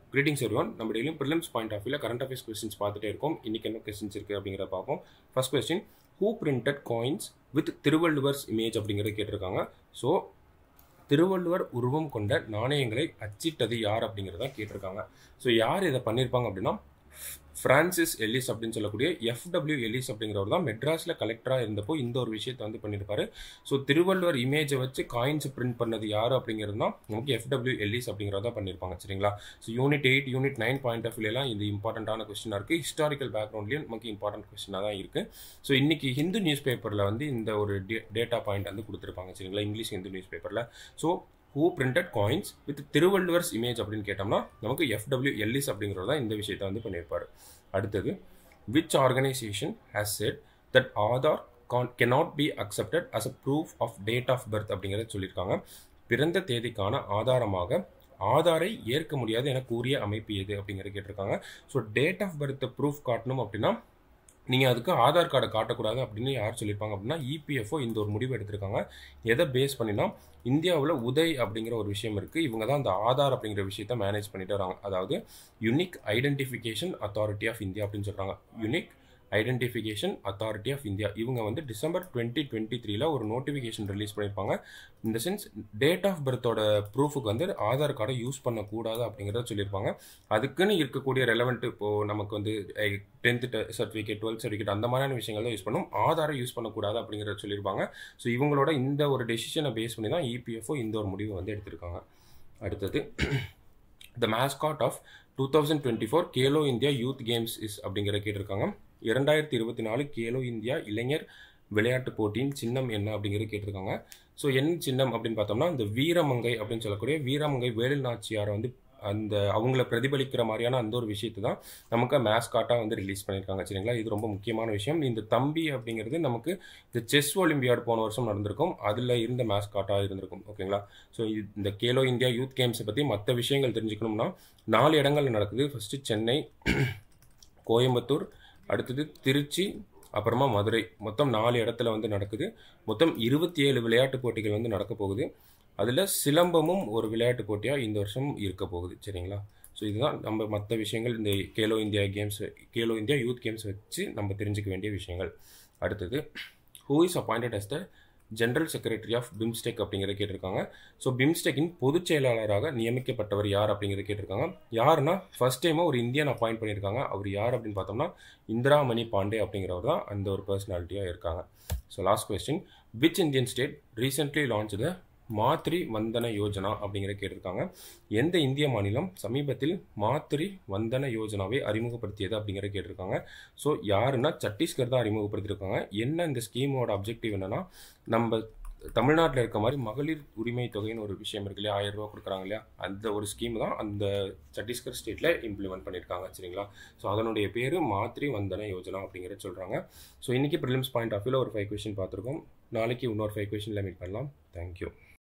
greetings everyone நம்ம டெய்லியும் prelims point of வியூல கரண்ட் அஃபேர்ஸ் கொஸ்டின்ஸ் பார்த்துட்டே இருக்கோம் இன்னைக்கு என்ன கொஸ்டின்ஸ் இருக்குது அப்படிங்கிறத பார்ப்போம் first question who printed coins with திருவள்ளுவர்ஸ் இமேஜ் அப்படிங்கிறத கேட்டிருக்காங்க ஸோ திருவள்ளுவர் உருவம் கொண்ட நாணயங்களை அச்சிட்டது யார் அப்படிங்கிறத கேட்டிருக்காங்க ஸோ யார் இதை பண்ணியிருப்பாங்க அப்படின்னா ஃப்ரான்சிஸ் எல்லிஸ் அப்படின்னு சொல்லக்கூடிய எஃப்டபிள்யூ எல்லிஸ் அப்படிங்கிறவர் தான் மெட்ராஸில் கலெக்டராக இருந்தப்போ இந்த ஒரு விஷயத்தை வந்து பண்ணியிருப்பாரு ஸோ திருவள்ளுவர் இமேஜை வச்சு காயின்ஸ் பிரிண்ட் பண்ணது யார் அப்படிங்கிறது தான் நமக்கு எஃப்டபிள்யூ எல்லிஸ் அப்படிங்கிறத பண்ணியிருப்பாங்க சரிங்களா so unit eight unit nine point of வியூலாம் இது இம்பார்ட்டண்ட்டான கொஸ்டினாக இருக்குது ஹிஸ்டாரிக்கல் பேக்ரவுண்ட்லேயும் நமக்கு இம்பார்ட்டன்ட் கொஸ்டினாக தான் இருக்குது ஸோ இன்னைக்கு ஹிந்து நியூஸ் பேப்பரில் வந்து இந்த ஒரு டேட்டா பாயிண்ட் வந்து கொடுத்துருப்பாங்க சரிங்களா இங்கிலீஷ் ஹிந்து நியூஸ் பேப்பரில் so who printed coins with திருவள்ளுவர்ஸ் இமேஜ் அப்படின்னு கேட்டோம்னா நமக்கு எஃப்டபிள்யூ எல்லிஸ் அப்படிங்கிறது தான் இந்த விஷயத்தை வந்து பண்ணியிருப்பார் அடுத்தது which organisation has said that Aadhaar can cannot be accepted as a proof of date of birth அப்படிங்கிறத சொல்லியிருக்காங்க பிறந்த தேதிக்கான ஆதாரமாக ஆதாரை ஏற்க முடியாது என கூறிய அமைப்பு எது அப்படிங்கிறத கேட்டிருக்காங்க ஸோ டேட் ஆஃப் பர்த்தை ப்ரூஃப் காட்டணும் அப்படின்னா நீங்கள் அதுக்கு ஆதார் கார்டை காட்டக்கூடாது அப்படின்னு யார் சொல்லியிருப்பாங்க அப்படின்னா இபிஎஃப்ஓ இந்த ஒரு முடிவு எடுத்திருக்காங்க எதை பேஸ் பண்ணினா இந்தியாவில் உதய் அப்படிங்கிற ஒரு விஷயம் இருக்குது இவங்க தான் அந்த ஆதார் அப்படிங்கிற விஷயத்த மேனேஜ் பண்ணிட்டு வராங்க அதாவது unique identification authority of India அப்படின்னு சொல்கிறாங்க unique identification authority of India இவங்க வந்து டிசம்பர் டுவெண்ட்டி டுவெண்ட்டி த்ரீல ஒரு நோட்டிஃபிகேஷன் ரிலீஸ் பண்ணியிருப்பாங்க இந்த சென்ஸ் டேட் ஆஃப் பர்த்தோட ப்ரூஃபுக்கு வந்து ஆதார் கார்டை யூஸ் பண்ணக்கூடாது அப்படிங்கிறத சொல்லியிருப்பாங்க அதுக்குன்னு இருக்கக்கூடிய ரெலவெண்ட் இப்போது நமக்கு வந்து டென்த்து சர்டிஃபிகேட் டுவெல்த் சர்டிஃபிகேட் அந்த மாதிரியான விஷயங்கள் தான் யூஸ் பண்ணும் ஆதாரை யூஸ் பண்ணக்கூடாது அப்படிங்கிறத சொல்லியிருப்பாங்க ஸோ இவங்களோட இந்த ஒரு டெசிஷனை பேஸ் பண்ணி தான் இபிஎஃப்ஓ இந்த ஒரு முடிவு வந்து எடுத்திருக்காங்க அடுத்தது the mascot of two thousand twenty four Khelo India youth games is அப்படிங்கிற கேட்டிருக்காங்க இரண்டாயிரத்தி இருபத்தி நாலு கேலோ இந்தியா இளைஞர் விளையாட்டு போட்டியின் சின்னம் என்ன அப்படிங்கிறது கேட்டிருக்காங்க ஸோ என்ன சின்னம் அப்படின்னு பார்த்தோம்னா இந்த வீரமங்கை அப்படின்னு சொல்லக்கூடிய வீரமங்கை வேலு நாச்சியாரை வந்து அந்த அவங்கள பிரதிபலிக்கிற மாதிரியான அந்த ஒரு விஷயத்தை தான் நமக்கு மேஸ்காட்டாக வந்து ரிலீஸ் பண்ணியிருக்காங்க சரிங்களா இது ரொம்ப முக்கியமான விஷயம் இந்த தம்பி அப்படிங்கிறது நமக்கு இந்த செஸ் ஒலிம்பியாடு போன வருஷம் நடந்திருக்கும் அதில் இருந்த மேஸ்காட்டாக இருந்திருக்கும் ஓகேங்களா ஸோ இந்த கேலோ இந்தியா யூத் கேம்ஸை பற்றி மற்ற விஷயங்கள் தெரிஞ்சுக்கணும்னா நாலு இடங்கள் நடக்குது ஃபஸ்ட்டு சென்னை கோயம்புத்தூர் அடுத்தது திருச்சி அப்புறமா மதுரை மொத்தம் நாலு இடத்துல வந்து நடக்குது மொத்தம் இருபத்தி ஏழு விளையாட்டு போட்டிகள் வந்து நடக்க போகுது அதில் சிலம்பமும் ஒரு விளையாட்டு போட்டியாக இந்த வருஷம் இருக்க போகுது சரிங்களா ஸோ இதுதான் நம்ம மற்ற விஷயங்கள் இந்த Khelo India games Khelo India youth games வச்சு நம்ம தெரிஞ்சுக்க வேண்டிய விஷயங்கள் அடுத்தது who is appointed as the general secretary of BIMSTEC அப்படிங்கிறத கேட்டிருக்காங்க ஸோ பிம்ஸ்டெக்கின் பொதுச் செயலாளராக நியமிக்கப்பட்டவர் யார் அப்படிங்கிறத கேட்டிருக்காங்க யாருன்னா ஃபர்ஸ்ட் டைமாக ஒரு இந்தியன் அப்பாயிண்ட் பண்ணியிருக்காங்க அவர் யார் அப்படின்னு பார்த்தோம்னா இந்திராமணி பாண்டே அப்படிங்கிறவர் தான் அந்த ஒரு பர்சனாலிட்டியாக இருக்காங்க so last question which Indian state recently launch the Matri Vandana Yojana அப்படிங்கிற கேட்டிருக்காங்க எந்த இந்திய மாநிலம் சமீபத்தில் மாத்ரி வந்தன யோஜனாவை அறிமுகப்படுத்தியது அப்படிங்கிற கேட்டிருக்காங்க ஸோ யாருன்னா சத்தீஸ்கர் தான் அறிமுகப்படுத்தியிருக்காங்க என்ன இந்த ஸ்கீமோட அப்ஜெக்டிவ் என்னன்னா நம்ம தமிழ்நாட்டில் இருக்க மாதிரி மகளிர் உரிமை தொகைன்னு ஒரு விஷயம் இருக்கு இல்லையா ஆயிரம் ரூபா கொடுக்குறாங்க இல்லையா அந்த ஒரு ஸ்கீம் தான் அந்த சத்தீஸ்கர் ஸ்டேட்டில் இம்ப்ளிமெண்ட் பண்ணியிருக்காங்க சரிங்களா ஸோ அதனுடைய பேர் மாத்ரி வந்தன யோஜனா அப்படிங்கிறத சொல்கிறாங்க ஸோ இன்றைக்கி ப்ரிலிம்ஸ் பாயிண்ட் ஆஃப் வியூவில் ஒரு ஃபைவ் கொஷின் பார்த்துருக்கோம் நாளைக்கு இன்னொரு ஃபைவ் கொஷினில் மீட் பண்ணலாம் தேங்க்யூ